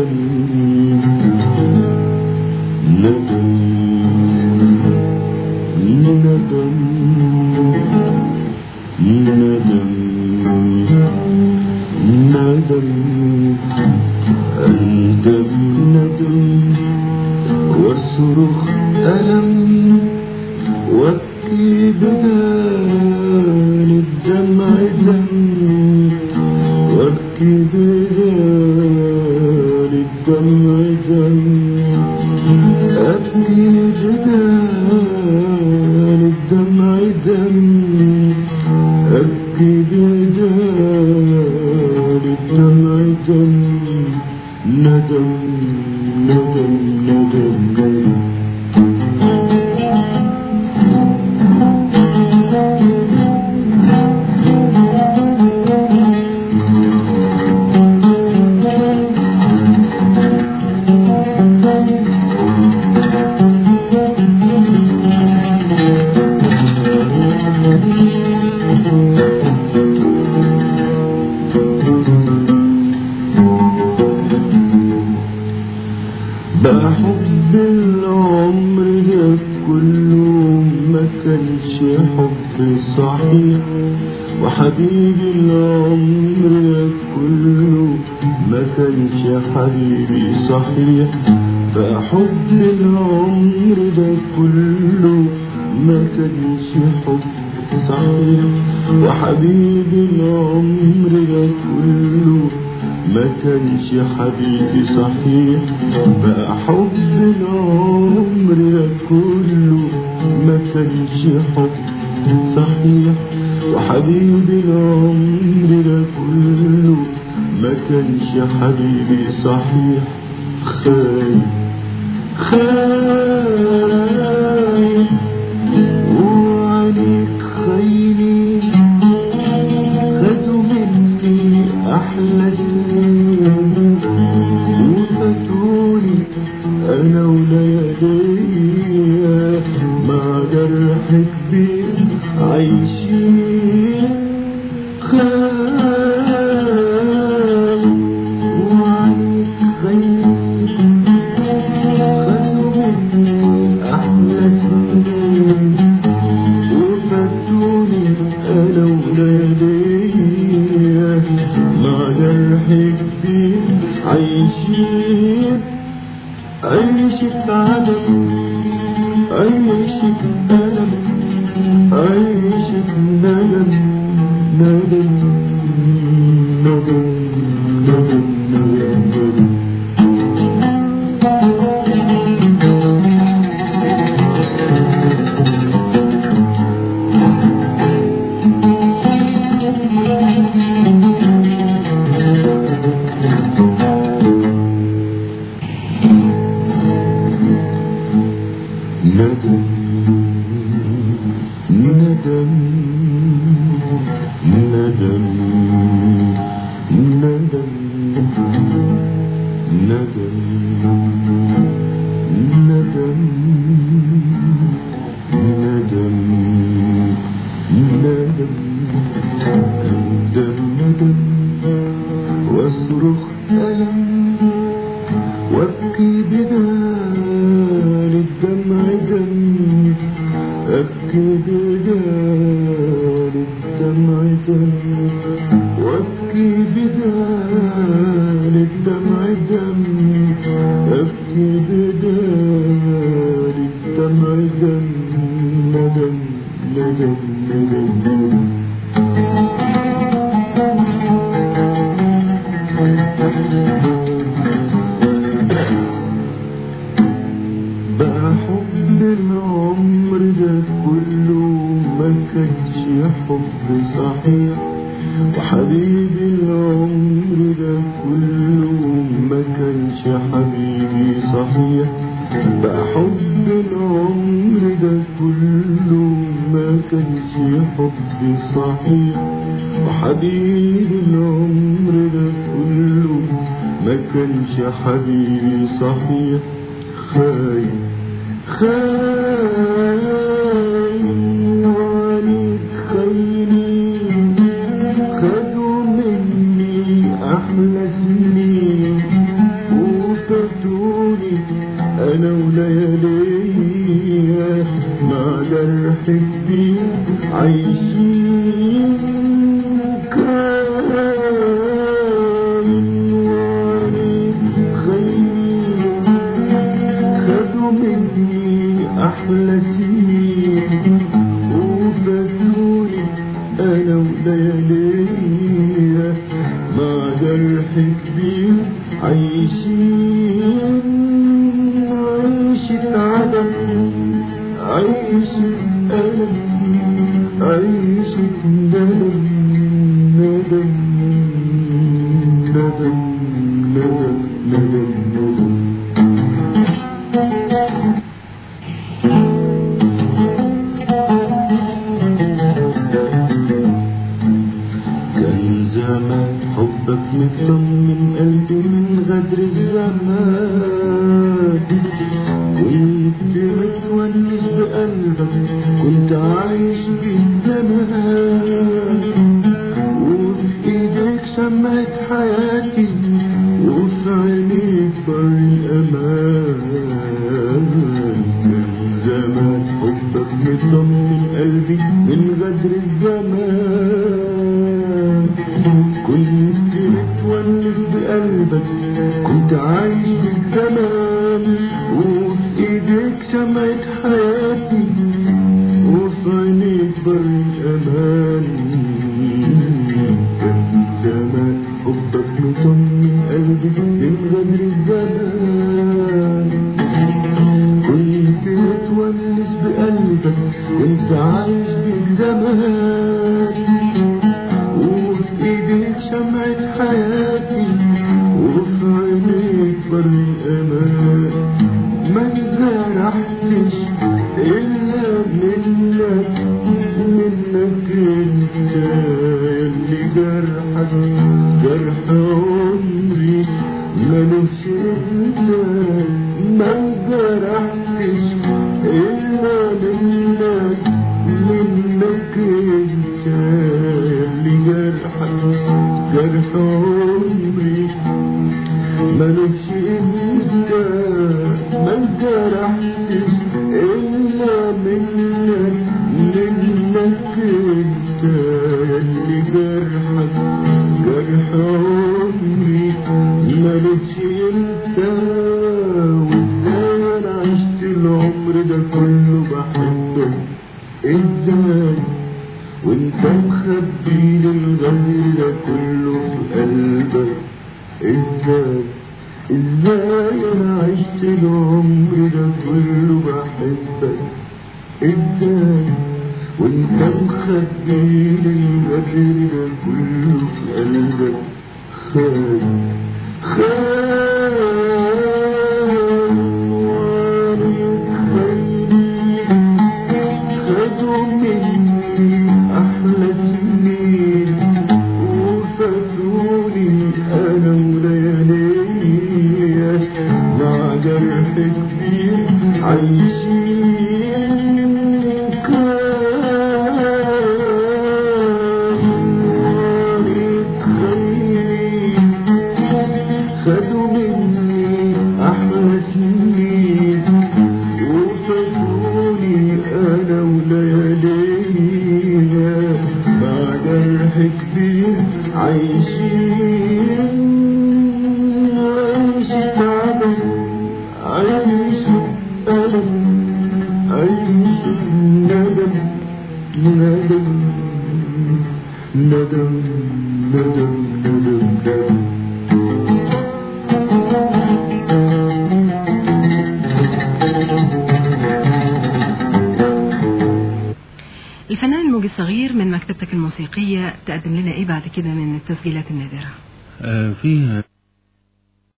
ندم ندم ندم ندم ندم أندم ندم واصرخ ألم وابكي بدال الدمع دم وابكي بدال الدمع دم أبكي بدال الدمع دم أبكي بدال الدمع دم ندم ندم ندم ندم بحب العمر ده كله ما كانش حب صحيح وحبيبي العمر ده كله ما كانش حبيبي صحيح بحب العمر ده كله ما كانش حب صحيح وحبيبي العمر ده كله ما كانش حبيبي صحيح بقى حب العمر ده كله ما كانش حب صحيح وحبيبي العمر ده كله ما كانش حبيبي صحيح خايف خايف وعليك خيلي خدوا مني أحلى سنين وفاتوني أنا ولياليا مع جرح كبير عايشين خايف وعليك خايف خدوا مني أحلى سنين وفاتوني أنا ولياليا مع جرح كبير عايشين عيشة عدم عيشة ألم عيشة ندم ندم ندم ندم ندم ندم ندم ندم ندم ندم ندم ندم ندم ندم أندم ندم واصرخ ألم وابكي بدال الدمع دم ابكي بدال الدمع دم وابكي بدال الدمع دم ابكي بدال الدمع دم ندم ندم ندم ندم بقى حب العمر ده كله ما كانش حب صحيح وحبيبي العمر ده كله ما كانش حبيبي صحيح بقى حب العمر ده كله ما كانش حب صحيح وحبيبي العمر ده كله ما كانش حبيبي صحيح خايف خايف عليك خيلي خدوا مني أحلى سنين مني أحلى سنين وفاتوني أنا ولياليا مع جرح كبير عايشين عيشة عدم عيشة ألم عيشة ندم ندم ندم ندم ندم ندم كان زمان حبك مطمن قلبي من غدر الزمان كنت متونس بقلبك كنت عايش بالزمان وفي ايدك شمعت حياتي وفي عينيك بر الامان كان زمان حبك مطمن قلبي من غدر الزمان كنت متونس بقلبك كنت عايش بالزمان وفي ايديك شمعت حياتي وفي عينيك بر الامان كان زمان حبك مطمن قلبي من غدر الزمان كنت متونس بقلبك كنت عايش بالزمان وفي ايديك شمعة حياتي وفي عينيك بر الامان ما انجرحتش الا منك منك انت اللي جرحك جرح عمري ملوش انت ما انجرحتش الا منك منك انت اللي جرحك جرح عمري ملوش انت ما انجرحتش الا منك منك انت اللي جرحك جرح عمري ملوش انت وازاي انا عشت العمر ده كله بحبك ازاي وانت مخبي الغدر ده كله في قلبك ازاي ازاي انا عشت العمر ده كله بحبك ازاي وانت مخبي الغدر ده كله في قلبك خايف خايف وارد خيري خدوا مني أحلى سنين وفاتوني أنا ولياليا مع جرح كبير عايشين كان وارد خيري خدوا مني أحلى سنين وفاتوني أنا ولياليا مع جرح كبير عايشين عيشة عدم عيشة ألم عيشة ندم ندم ندم ندم ندم ندم الفنان الموجي الصغير من مكتبتك الموسيقية تقدم لنا ايه بعد كده من التسجيلات النادرة آه، فيه